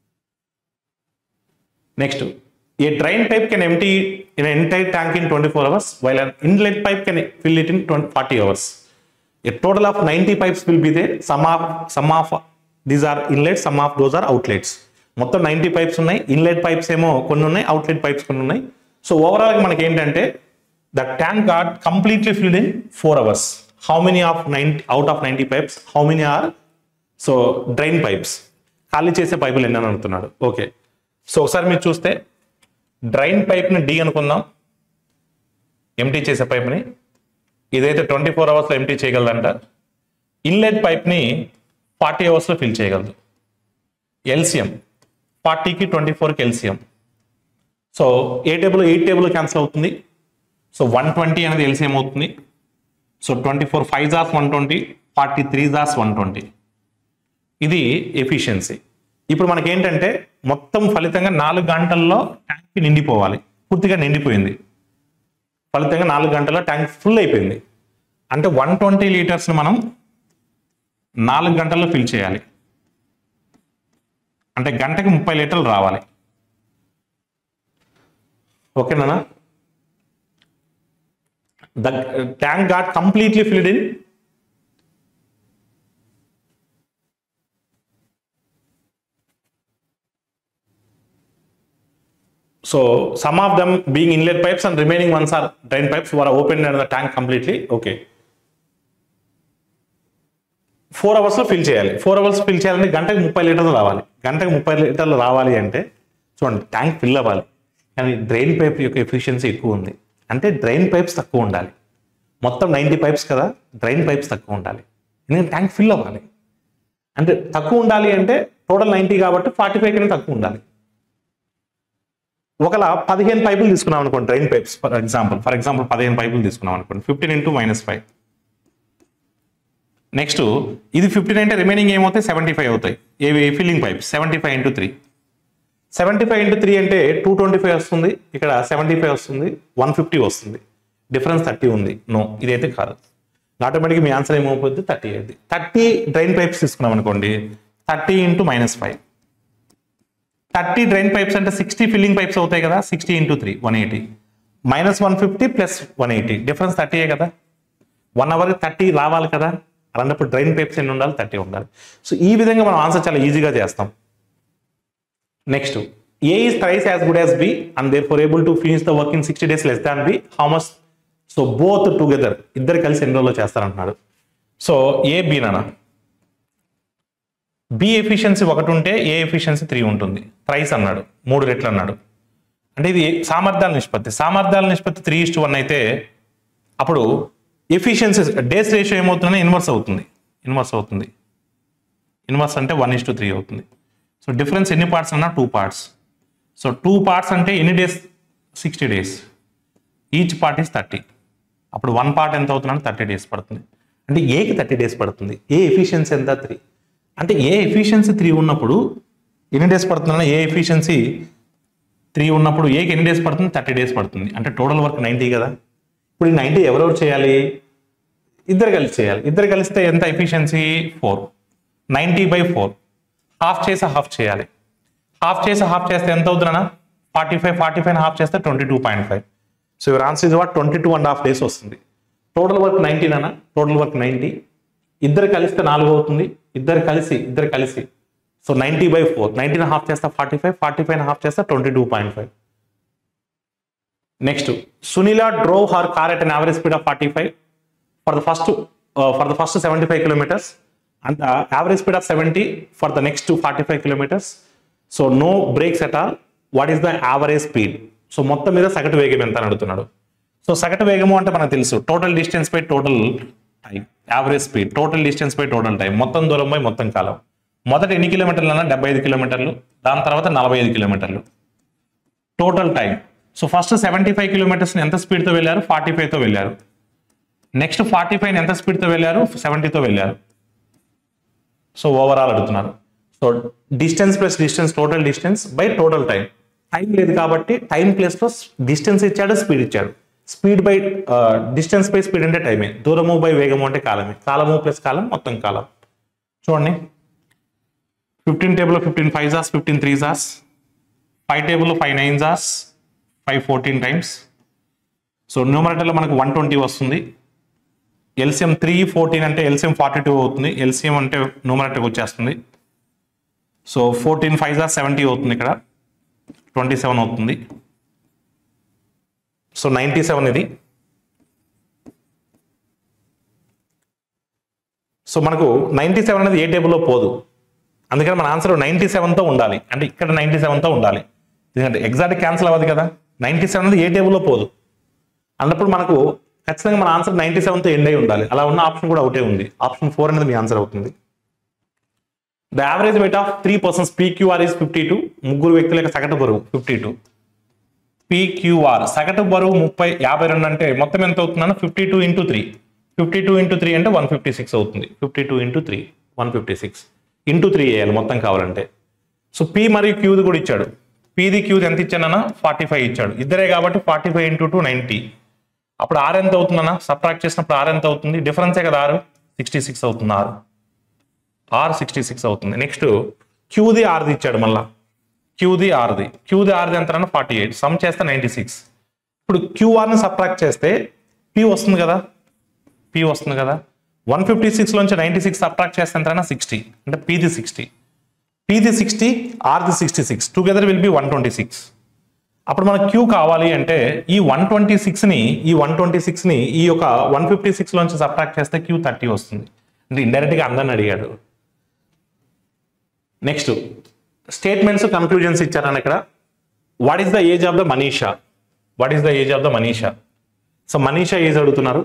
next a drain pipe can empty in entire tank in twenty four hours while an inlet pipe can fill it in forty hours a total of 90 pipes will be there some of some of these are inlets some of those are outlets మొత్తం ninety pipes ఉన్నాయి inlet pipes ఏమో కొన్ని ఉన్నాయి outlet pipes కొన్ని ఉన్నాయి so overall మనకి ఏంటంటే the tank got completely filled in four hours how many of ninety out of ninety pipes how many are so drain pipes ఖాళీ చేసే పైపులు ఎన్ని అని అనుకున్నాడు ఓకే సో ఒకసారి మీరు చూస్తే డ్రైన్ పైప్ని డి అనుకుందాం ఎంటీ చేసే పైప్ని ఇదైతే ట్వంటీ ఫోర్ అవర్స్లో ఎంటీ చేయగలదంట ఇన్లెట్ పైప్ని ఫార్టీ అవర్స్లో ఫిల్ చేయగలదు ఎల్సిఎం ఫార్టీకి ట్వంటీ ఫోర్కి LCM so a table eight table cancel అవుతుంది సో వన్ ట్వంటీ అనేది ఎల్సిఎం అవుతుంది సో ట్వంటీ ఫోర్ ఫైవ్ జాస్ వన్ ట్వంటీ ఫార్టీ త్రీ జాస్ వన్ ట్వంటీ ఇది ఎఫిషియన్సీ ఇప్పుడు మనకి ఏంటంటే మొత్తం ఫలితంగా నాలుగు గంటల్లో ట్యాంక్ నిండిపోవాలి పూర్తిగా నిండిపోయింది ఫలితంగా నాలుగు గంటల్లో ట్యాంక్ ఫుల్ అయిపోయింది అంటే వన్ ట్వంటీ లీటర్స్ని మనం నాలుగు గంటల్లో ఫిల్ చేయాలి అంటే గంటకి ముప్పై లీటర్లు రావాలి ఓకేనా the tank got completely filled in So some of them being inlet pipes and remaining ones are drain pipes who are opened under the tank completely. Okay. Four అవర్స్లో ఫిల్ చేయాలి ఫోర్ అవర్స్ ఫిల్ చేయాలంటే గంటకు ముప్పై లీటర్లు రావాలి గంటకు ముప్పై లీటర్లు రావాలి అంటే చూడండి ట్యాంక్ ఫిల్ అవ్వాలి కానీ డ్రైన్ పైప్ యొక్క ఎఫిషియన్సీ ఎక్కువ ఉంది అంటే డ్రైన్ పైప్స్ తక్కువ ఉండాలి మొత్తం నైంటీ పైప్స్ కదా డ్రైన్ పైప్స్ తక్కువ ఉండాలి ఎందుకంటే ట్యాంక్ ఫిల్ అవ్వాలి అంటే తక్కువ ఉండాలి అంటే టోటల్ నైంటీ కాబట్టి ఫార్టీ ఫైవ్ కన్నా తక్కువ ఉండాలి ఒకలా పదిహేను పైపులు తీసుకున్నాం అనుకోండి drain pipes for example for example పదిహేను పైపులు తీసుకున్నాం అనుకోండి fifteen into minus five next ఇది ఫిఫ్టీన్ అంటే రిమైనింగ్ ఏమవుతాయి సెవెంటీ ఫైవ్ అవుతాయి ఏవి filling pipes seventy five into three seventy five into three అంటే టూ ట్వంటీ ఫైవ్ వస్తుంది ఇక్కడ సెవెంటీ ఫైవ్ వస్తుంది వన్ ఫిఫ్టీ వస్తుంది డిఫరెన్స్ థర్టీ ఉంది నో ఇదైతే కాదు ఆటోమేటిక్గా మీ ఆన్సర్ ఏమవుతుంది థర్టీ అయింది థర్టీ డ్రైన్ పైప్స్ తీసుకున్నాం అనుకోండి thirty into minus five thirty drain pipes అంటే సిక్స్టీ ఫిల్లింగ్ పైప్స్ అవుతాయి కదా sixty into three one eighty minus one fifty plus one eighty difference థర్టీయే కదా వన్ అవర్ థర్టీ రావాలి కదా అలాంటప్పుడు డ్రైన్ పైప్స్ ఎన్ని ఉండాలి థర్టీ ఉండాలి సో ఈ విధంగా మనం ఆన్సర్ చాలా ఈజీగా చేస్తాం next A is thrice as good as B and therefore able to finish the work in sixty days less than B how much so both together ఇద్దరు కలిసి ఎన్ని రోజుల్లో చేస్తారంటున్నాడు సో ఏ బి నానా B efficiency ఒకటి ఉంటే A efficiency three ఉంటుంది thrice అన్నాడు మూడు రెట్లు అన్నాడు అంటే ఇది సామర్థ్యాల నిష్పత్తి సామర్థ్యాల నిష్పత్తి త్రీ ఇస్ట్ వన్ అయితే అప్పుడు ఎఫిషియన్సీ డేస్ రేషియో ఏమవుతుందంటే ఇన్వర్స్ అవుతుంది ఇన్వర్స్ అవుతుంది ఇన్వర్స్ అంటే వన్ ఇస్ టు త్రీ అవుతుంది సో డిఫరెన్స్ ఎన్ని పార్ట్స్ అన్నా two parts so two parts అంటే ఎన్ని days sixty days each part is thirty అప్పుడు వన్ పార్ట్ ఎంత అవుతుందంటే థర్టీ డేస్ పడుతుంది అంటే ఏకి థర్టీ డేస్ పడుతుంది ఏ ఎఫిషియన్సీ ఎంత త్రీ అంటే ఏ ఎఫిషియన్సీ త్రీ ఉన్నప్పుడు ఎన్ని డేస్ పడుతుందన్న ఏ ఎఫిషియన్సీ త్రీ ఉన్నప్పుడు ఏకి ఎన్ని డేస్ పడుతుంది థర్టీ డేస్ పడుతుంది అంటే టోటల్ వర్క్ నైంటీ కదా ఇప్పుడు ఈ నైంటీ ఎవరెవరు చేయాలి ఇద్దరు కలిసి చేయాలి ఇద్దరు కలిస్తే ఎంత efficiency four ninety by four half చేసి హాఫ్ చేయాలి హాఫ్ చేసి హాఫ్ చేస్తే ఎంత అవుతుందన్నా forty five forty five half చేస్తే twenty two point five so your answer is what twenty two and half days వస్తుంది టోటల్ వర్క్ నైంటీన్ అన్న total work ninety ఇద్దరు కలిస్తే నాలుగు అవుతుంది ఇద్దరు కలిసి ఇద్దరు కలిసి so ninety by four nineteen half చేస్తే forty five forty five half చేస్తే twenty two point five next Sunila drove her car at an average speed of forty five for the first for the first seventy five kilometres and average speed of seventy for the next forty five kilometres so no breaks at all what is the average speed so మొత్తం మీద సగటు వేగం ఎంత అని అడుగుతున్నాడు so సగటు వేగము అంటే మనకు తెలుసు total distance by total time average speed total distance by total time మొత్తం దూరం బై మొత్తం కాలం మొదట ఎన్ని కిలోమీటర్లు అన్నా డెబ్బై ఐదు కిలోమీటర్లు దాని తర్వాత నలభై ఐదు కిలోమీటర్లు total time so first seventy five కిలోమీటర్స్ని ఎంత స్పీడ్తో వెళ్ళారు ఫార్టీ ఫైవ్తో వెళ్ళారు నెక్స్ట్ ఫార్టీ ఫైవ్ ఎంత స్పీడ్తో వెళ్ళారు సెవెంటీతో వెళ్ళారు సో ఓవరాల్ అడుగుతున్నారు so distance plus distance total distance by total time time లేదు కాబట్టి టైం ప్లస్ ప్లస్ డిస్టెన్స్ ఇచ్చాడు స్పీడ్ ఇచ్చాడు speed by distance by speed అంటే టైమే దూరము బై వేగము అంటే కాలమే కాలము ప్లస్ కాలం మొత్తం కాలం చూడండి ఫిఫ్టీన్ టేబుల్ ఫిఫ్టీన్ ఫైవ్ జాస్ ఫిఫ్టీన్ త్రీ జాస్ ఫైవ్ టేబుల్ ఫైవ్ నైన్ జాస్ ఫైవ్ ఫోర్టీన్ టైమ్స్ సో న్యూమరేటర్లో మనకు వన్ ట్వంటీ వస్తుంది ఎల్సిఎం త్రీ ఫోర్టీన్ అంటే ఎల్సిఎం ఫార్టీ టూ అవుతుంది ఎల్సిఎం అంటే న్యూమరేటర్కి వచ్చేస్తుంది సో ఫోర్టీన్ ఫైవ్ జాస్ సెవెంటీ అవుతుంది ఇక్కడ ట్వంటీ సెవెన్ అవుతుంది సో నైంటీ సెవెన్ ఇది సో మనకు నైంటీ సెవెన్ అనేది ఏ టేబుల్లో పోదు అందుకని మన ఆన్సర్ నైంటీ సెవెన్తో ఉండాలి అంటే ఇక్కడ నైంటీ సెవెన్తో ఉండాలి ఎందుకంటే ఎగ్జాక్ట్ క్యాన్సిల్ అవ్వదు కదా నైంటీ సెవెన్ అనేది ఏ టేబుల్లో పోదు అన్నప్పుడు మనకు ఖచ్చితంగా మన ఆన్సర్ నైంటీ సెవెన్తో ఎండ్ అయి ఉండాలి అలా ఉన్న ఆప్షన్ కూడా ఒకటే ఉంది ఆప్షన్ ఫోర్ అనేది మీ ఆన్సర్ అవుతుంది the average weight of three persons PQR is fifty two ముగ్గురు వ్యక్తుల యొక్క సగటు బరువు ఫిఫ్టీ టూ పీక్యూఆర్ సగటు బరువు ముప్పై యాభై రెండు అంటే మొత్తం ఎంత అవుతుందన్న fifty two into three fifty two into three అంటే వన్ ఫిఫ్టీ సిక్స్ అవుతుంది fifty two into three one fifty six into three వేయాలి మొత్తం కావాలంటే సో పీ మరియు క్యూది కూడా ఇచ్చాడు పీది క్యూది ఎంత ఇచ్చానన్నా ఫార్టీ ఫైవ్ ఇచ్చాడు ఇద్దరే కాబట్టి forty five into two ninety అప్పుడు ఆర్ ఎంత అవుతుందన్న సబ్ట్రాక్ట్ చేసినప్పుడు ఆర్ ఎంత అవుతుంది డిఫరెన్సే కదా ఆరు సిక్స్టీ సిక్స్ అవుతుంది ఆరు ఆర్ సిక్స్టీ సిక్స్ అవుతుంది నెక్స్ట్ క్యూది ఆర్ది ఇచ్చాడు మళ్ళా క్యూది ఆర్ది క్యూది ఆర్ది ఎంత ఫార్టీ ఎయిట్ సమ్ చేస్తే నైంటీ సిక్స్ ఇప్పుడు క్యూఆర్ని సబ్ట్రాక్ట్ చేస్తే పి వస్తుంది కదా పి వస్తుంది కదా వన్ ఫిఫ్టీ సిక్స్లోంచి నైంటీ సిక్స్ సబ్ట్రాక్ట్ చేస్తే ఎంత సిక్స్టీ అంటే పీది సిక్స్టీ పీది సిక్స్టీ ఆర్ది sixty six together will be one twenty six అప్పుడు మనకు క్యూ కావాలి అంటే ఈ వన్ ట్వంటీ సిక్స్ని ఈ వన్ ట్వంటీ సిక్స్ని ఈ యొక్క వన్ ఫిఫ్టీ సిక్స్లోంచి సబ్ట్రాక్ట్ చేస్తే క్యూ థర్టీ వస్తుంది అంటే ఇండైరెక్ట్గా అందరిని అడిగాడు నెక్స్ట్ స్టేట్మెంట్స్ కన్క్లూజన్స్ ఇచ్చారని ఇక్కడ what is the age of the Manisha what is the age of the Manisha so Manisha age అడుగుతున్నారు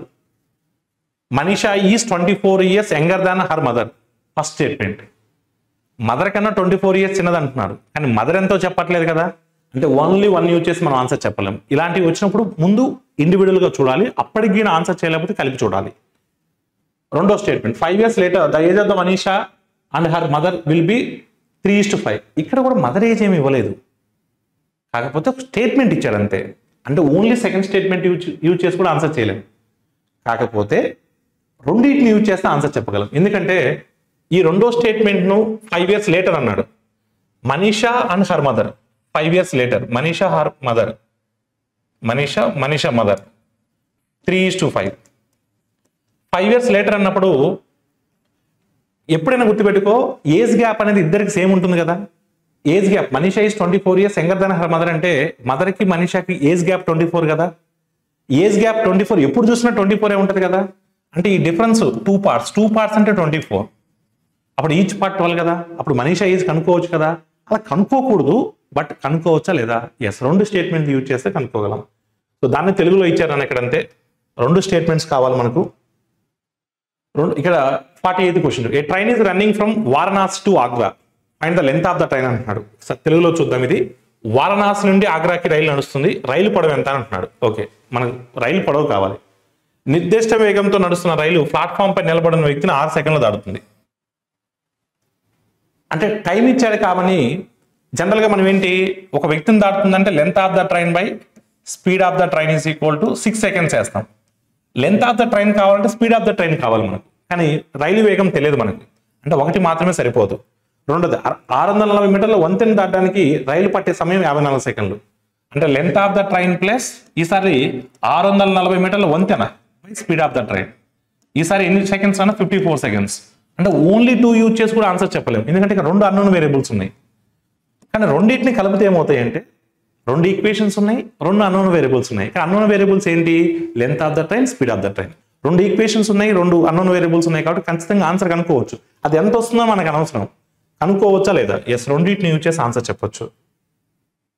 Manisha is twenty four years younger than her mother first statement mother కన్నా ట్వంటీ ఫోర్ ఇయర్స్ చిన్నది అంటున్నారు కానీ mother ఎంతో చెప్పట్లేదు కదా అంటే ఓన్లీ వన్ యూజ్ చేసి మనం ఆన్సర్ చెప్పలేం ఇలాంటివి వచ్చినప్పుడు ముందు ఇండివిజువల్గా చూడాలి అప్పటికి ఈయన ఆన్సర్ చేయలేకపోతే కలిపి చూడాలి రెండో statement five years later the age of the Manisha and her mother will be three is to five ఇక్కడ కూడా మదర్ ఏజ్ ఏమి ఇవ్వలేదు కాకపోతే ఒక స్టేట్మెంట్ ఇచ్చాడు అంతే అంటే only second statement use use చేసి కూడా ఆన్సర్ చేయలేం కాకపోతే రెండింటిని యూజ్ చేస్తే ఆన్సర్ చెప్పగలం ఎందుకంటే ఈ రెండో స్టేట్మెంట్ను ఫైవ్ ఇయర్స్ లేటర్ అన్నాడు Manisha and her mother five years later Manisha her mother Manisha Manisha mother three is to five five years later అన్నప్పుడు ఎప్పుడైనా గుర్తుపెట్టుకో ఏజ్ గ్యాప్ అనేది ఇద్దరికి సేమ్ ఉంటుంది కదా age gap Manisha is twenty four years younger than her mother అంటే మదర్కి మనీషాకి ఏజ్ గ్యాప్ ట్వంటీ ఫోర్ కదా ఏజ్ గ్యాప్ ట్వంటీ ఫోర్ ఎప్పుడు చూసినా ట్వంటీ ఫోర్ ఉంటుంది కదా అంటే ఈ difference two parts two parts అంటే ట్వంటీ ఫోర్ అప్పుడు ఈచ్ పార్ట్ ట్వెల్వ్ కదా అప్పుడు మనీషా ఏజ్ కనుక్కోవచ్చు కదా అలా కనుక్కోకూడదు బట్ కనుక్కోవచ్చా లేదా ఎస్ రెండు స్టేట్మెంట్ యూజ్ చేస్తే కనుక్కోగలం సో దాన్ని తెలుగులో ఇచ్చారని ఇక్కడ అంతే రెండు స్టేట్మెంట్స్ కావాలి మనకు రెండు ఇక్కడ forty eighth question a train is running from Varanasi to Agra and the length of the train అంటున్నాడు స- తెలుగులో చూద్దాం ఇది వారణాసి నుండి ఆగ్రాకి రైలు నడుస్తుంది రైలు పొడవు ఎంత అని అంటున్నాడు ఓకే మనకు రైలు పొడవు కావాలి నిర్దిష్ట వేగంతో నడుస్తున్న రైలు ప్లాట్ఫామ్ పై నిలబడిన వ్యక్తిని ఆరు సెకండ్లు దాడుతుంది అంటే టైం ఇచ్చాడు కాబట్టి జనరల్గా మనం ఏంటి ఒక వ్యక్తిని దాటుతుందంటే length of the train by speed of the train is equal to six seconds వేస్తాం లెంత్ ఆఫ్ ద ట్రైన్ కావాలంటే స్పీడ్ ఆఫ్ ద ట్రైన్ కావాలి మనకు కానీ రైలు వేగం తెలియదు మనకి అంటే ఒకటి మాత్రమే సరిపోదు రెండోది ఆరు- ఆరు వందల నలభై మీటర్ల వంతెన దాటడానికి రైలు పట్టే సమయం యాభై నాలుగు సెకండ్లు అంటే length of the train plus ఈసారి ఆరు వందల నలభై మీటర్ల వంతెన by speed of the train ఈసారి ఎన్ని సెకండ్స్ అన్న ఫిఫ్టీ ఫోర్ సెకండ్స్ అంటే ఓన్లీ టూ యూజ్ చేసి కూడా ఆన్సర్ చెప్పలేము ఎందుకంటే ఇక్కడ రెండు అన్నోన్ వేరియబుల్స్ ఉన్నాయి కానీ రెండింటిని కలిపితే ఏమవుతాయి అంటే రెండు ఈక్వేషన్స్ ఉన్నాయి రెండు అన్నోన్ వేరియబుల్స్ ఉన్నాయి అన్నోన్ వేరియబుల్స్ ఏంటి length of the train speed of the train రెండు ఈక్వేషన్స్ ఉన్నాయి రెండు అన్నోన్ వేరియబుల్స్ ఉన్నాయి కాబట్టి ఖచ్చితంగా ఆన్సర్ కనుక్కోవచ్చు అది ఎంత వస్తుందో మనకు అనవసరం కనుక్కోవచ్చా లేదా ఎస్ రెండింటిని యూజ్ చేసి ఆన్సర్ చెప్పొచ్చు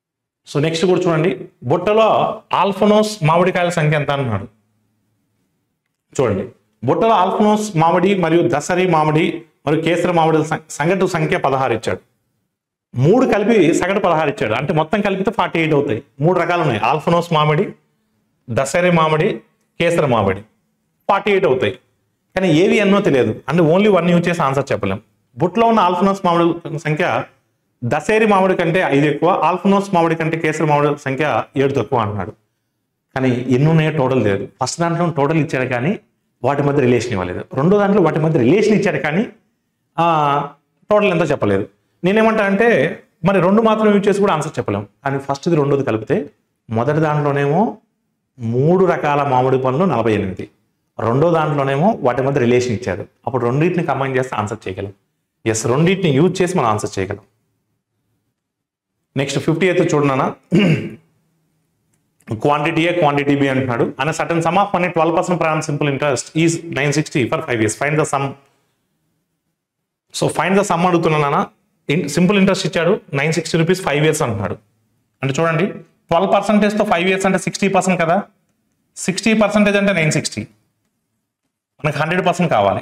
సో నెక్స్ట్ కూడా చూడండి బుట్టలో ఆల్ఫనోస్ మామిడికాయల సంఖ్య ఎంత అన్నాడు చూడండి బుట్టలో ఆల్ఫనోస్ మామిడి మరియు దసరి మామిడి మరియు కేసర మామిడి సం- సగటు సంఖ్య పదహారు ఇచ్చాడు మూడు కలిపి సగటు పదహారు ఇచ్చాడు అంటే మొత్తం కలిపితే ఫార్టీ ఎయిట్ అవుతాయి మూడు రకాలు ఉన్నాయి ఆల్ఫనోస్ మామిడి దసరి మామిడి కేసర మామిడి ఫార్టీ ఎయిట్ అవుతాయి కానీ ఏవి ఎన్నో తెలియదు అంటే ఓన్లీ వన్ యూజ్ చేసి ఆన్సర్ చెప్పలేం బుట్లో ఉన్న ఆల్ఫనోస్ మామిడి సంఖ్య దసేరి మామిడి కంటే ఐదు ఎక్కువ ఆల్ఫనోస్ మామిడి కంటే కేసరి మామిడి సంఖ్య ఏడు తక్కువ అంటున్నాడు కానీ ఎన్ని ఉన్నాయో టోటల్ లేదు ఫస్ట్ దాంట్లో టోటల్ ఇచ్చాడు కానీ వాటి మధ్య రిలేషన్ ఇవ్వలేదు రెండో దాంట్లో వాటి మధ్య రిలేషన్ ఇచ్చాడు కానీ టోటల్ ఎంతో చెప్పలేదు నేనేమంటా అంటే మరి రెండు మాత్రం యూజ్ చేసి కూడా ఆన్సర్ చెప్పలేం కానీ ఫస్ట్ది రెండోది కలిపితే మొదటి దాంట్లోనేమో మూడు రకాల మామిడి పండ్లు నలభై ఎనిమిది రెండో దాంట్లోనేమో వాటి మధ్య రిలేషన్ ఇచ్చాడు అప్పుడు రెండింటిని కంబైన్ చేస్తే ఆన్సర్ చేయగలం ఎస్ రెండింటిని యూజ్ చేసి మనం ఆన్సర్ చేయగలం నెక్స్ట్ ఫిఫ్టీ అయితే చూడనా క్వాంటిటీ ఏ క్వాంటిటీ బి అంటున్నాడు అనే certain sum of money twelve percent per annum simple interest is nine sixty for five years fine the sum so fine the sum అడుగుతున్నానా సింపుల్ ఇంట్రెస్ట్ ఇచ్చాడు nine sixty rupees five years అంటున్నాడు అంటే చూడండి twelve పర్సెంటేజ్తో five years అంటే sixty percent కదా sixty percentage అంటే nine sixty మనకు హండ్రెడ్ పర్సెంట్ కావాలి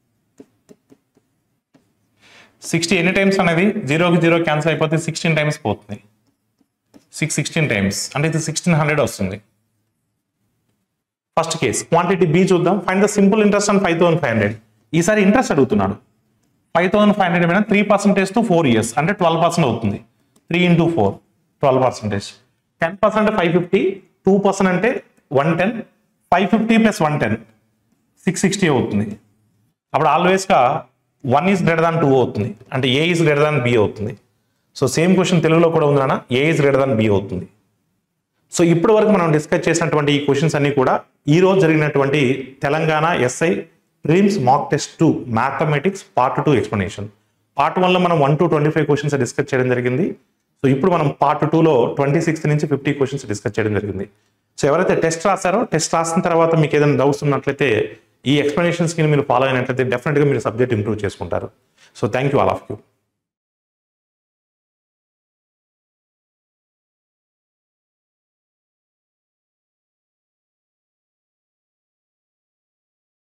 సిక్స్టీ ఎన్ని టైమ్స్ అనేది జీరోకి జీరో క్యాన్సిల్ అయిపోతే సిక్స్టీన్ టైమ్స్ పోతుంది సిక్స్ సిక్స్టీన్ టైమ్స్ అంటే ఇది సిక్స్టీన్ హండ్రెడ్ వస్తుంది ఫస్ట్ కేస్ క్వాంటిటీ బి చూద్దాం fine the simple interest and five thousand five hundred ఈసారి ఇంట్రెస్ట్ అడుగుతున్నాడు ఫైవ్ థౌసండ్ ఫైవ్ హండ్రెడ్ మీద three percentage to four years అంటే ట్వెల్వ్ పర్సెంట్ అవుతుంది three into four twelve percentage ten percent five fifty two percent అంటే one ten five fifty plus one ten six sixty అవుతుంది అప్పుడు ఆల్వేస్గా one is greater than two అవుతుంది అంటే A is greater than B అవుతుంది so same question తెలుగులో కూడా ఉంది నాన్న A is greater than B అవుతుంది సో ఇప్పటి వరకు మనం డిస్కస్ చేసినటువంటి ఈ క్వశ్చన్స్ అన్ని కూడా ఈ రోజు జరిగినటువంటి Telangana SI prelims mock test two mathematics part two explanation part వన్లో మనం one to twenty five questions discuss చేయడం జరిగింది సో ఇప్పుడు మనం పార్ట్ టూలో ట్వంటీ సిక్స్త్ నుంచి ఫిఫ్టీ క్వశ్చన్స్ డిస్కస్ చేయడం జరిగింది సో ఎవరైతే టెస్ట్ రాస్తారో టెస్ట్ రాసిన తర్వాత మీకు ఏదైనా డౌట్స్ ఉన్నట్లయితే ఈ ఎక్స్ప్లెనేషన్స్కి మీరు ఫాలో అయినట్లయితే డెఫినెట్గా మీరు సబ్జెక్ట్ ఇంప్రూవ్ చేసుకుంటారు so thank you all of you